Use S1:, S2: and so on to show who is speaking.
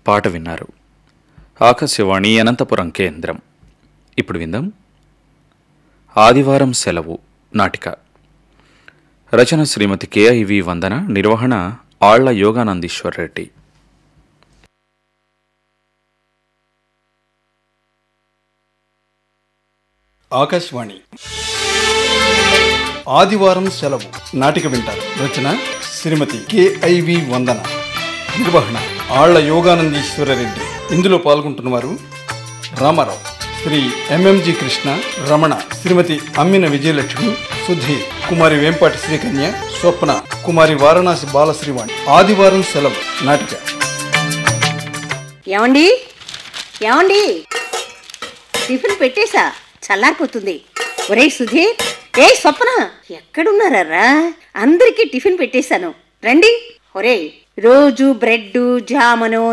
S1: పాట విన్నారు ఆకాశవాణి అనంతపురం కేంద్రం ఇప్పుడు విందాం ఆదివారం సెలవు నాటిక రచన శ్రీమతి కేఐవి వందన నిర్వహణ ఆళ్ల యోగానందీశ్వర్ రెడ్డి
S2: ఆకాశవాణి ఆదివారం సెలవు నాటిక వింటారు రచన శ్రీమతి కేఐవి వందన నిర్వహణ ఆళ్ల యోగానందీశ్వర రెడ్డి ఇందులో పాల్గొంటున్న వారు రామారావు శ్రీ ఎంఎంజి కృష్ణ రమణ శ్రీమతి అమ్మిన విజయలక్ష్మి సుధీర్ కుమారి వేంపాటి శ్రీకన్య స్వప్న కుమారి వారణాసి బాలశ్రీవాణి ఆదివారం సెలవు నాటిక
S3: ఏమండి ఏమండి టిఫిన్ పెట్టేశా చల్లారిపోతుంది ఒరే సుధీర్ ఏ స్వప్న ఎక్కడున్నారా అందరికీ టిఫిన్ పెట్టేశాను రండి ఒరే రోజు బ్రెడ్ జామను